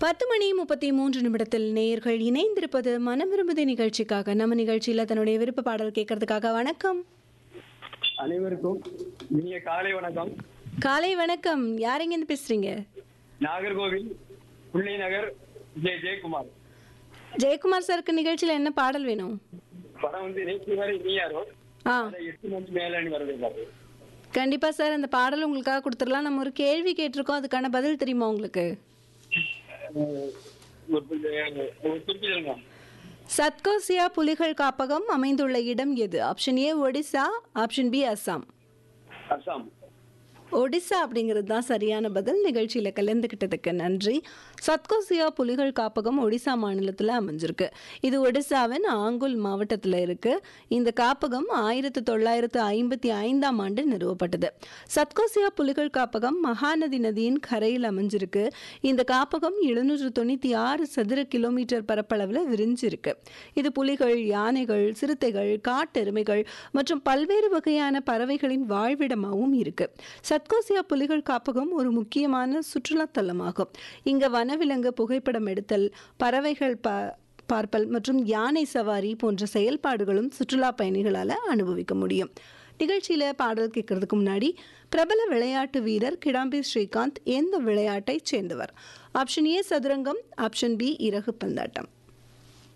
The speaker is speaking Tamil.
பத்து மணி முப்பத்தி மூன்று நிமிடத்தில் நேயர்கள் இணைந்திருப்பது மனம் விரும்புதி நிகழ்ச்சிக்காக நம்ம நிகழ்ச்சியில் தன்னுடைய விருப்ப பாடல் கேட்கறதுக்காக வணக்கம் அனைவருக்கும் இனிய காலை வணக்கம் காலை வணக்கம் யாரெங்கேருந்து பேசுறீங்க நாகர்கோவில் புள்ளை நகர் ஜே ஜெயக்குமார் ஜெயக்குமார் சாருக்கு நிகழ்ச்சியில் என்ன பாடல் வேணும் படம் வந்து நேற்று வரை நீயாரோ ஆ அதை எட்டு மணிக்கு மேல வரது பாரு கண்டிப்பா சார் அந்த பாடல் உங்களுக்காக கொடுத்துடலாம் நம்ம ஒரு கேள்வி கேட்டிருக்கோம் அதுக்கான பதில் தெரியுமா உங்களுக்கு ஒரு ஒரு குறிப்பு சொல்லுங்க சத்கோசியா புலிகள் காப்பகம் அமைந்துள்ள இடம் எது option A Odisha option B Assam Assam Odisha அப்படிங்கிறது தான் சரியான பதில் நிகழ்ச்சியில் கலந்துக்கிட்டதுக்கு நன்றி சத்கோசியா புலிகள் காப்பகம் ஒடிசா மாநிலத்தில் அமைஞ்சிருக்கு இது ஒடிசாவின் ஆங்குல் மாவட்டத்தில் இருக்கு இந்த காப்பகம் ஆயிரத்து தொள்ளாயிரத்து ஐம்பத்தி ஐந்தாம் ஆண்டு நிறுவப்பட்டது சத்கோசியா புலிகள் காப்பகம் மகாநதி நதியின் கரையில் அமைஞ்சிருக்கு இந்த காப்பகம் எழுநூற்று தொண்ணூற்றி ஆறு சதுர கிலோமீட்டர் பரப்பளவில் விரிஞ்சிருக்கு இது புலிகள் யானைகள் சிறுத்தைகள் காட்டெருமைகள் மற்றும் பல்வேறு வகையான பறவைகளின் வாழ்விடமாகவும் இருக்கு சத்கோசியா புலிகள் காப்பகம் ஒரு முக்கியமான சுற்றுலா தலமாகும் இங்க வனவிலங்கு புகைப்படம் எடுத்தல் பறவைகள் ப பார்ப்பல் மற்றும் யானை சவாரி போன்ற செயல்பாடுகளும் சுற்றுலா பயணிகளால் அனுபவிக்க முடியும் நிகழ்ச்சியில் பாடல் கேட்கறதுக்கு முன்னாடி பிரபல விளையாட்டு வீரர் கிடாம்பி ஸ்ரீகாந்த் எந்த விளையாட்டை சேர்ந்தவர் ஆப்ஷன் ஏ சதுரங்கம் ஆப்ஷன் பி இறகு பந்தாட்டம்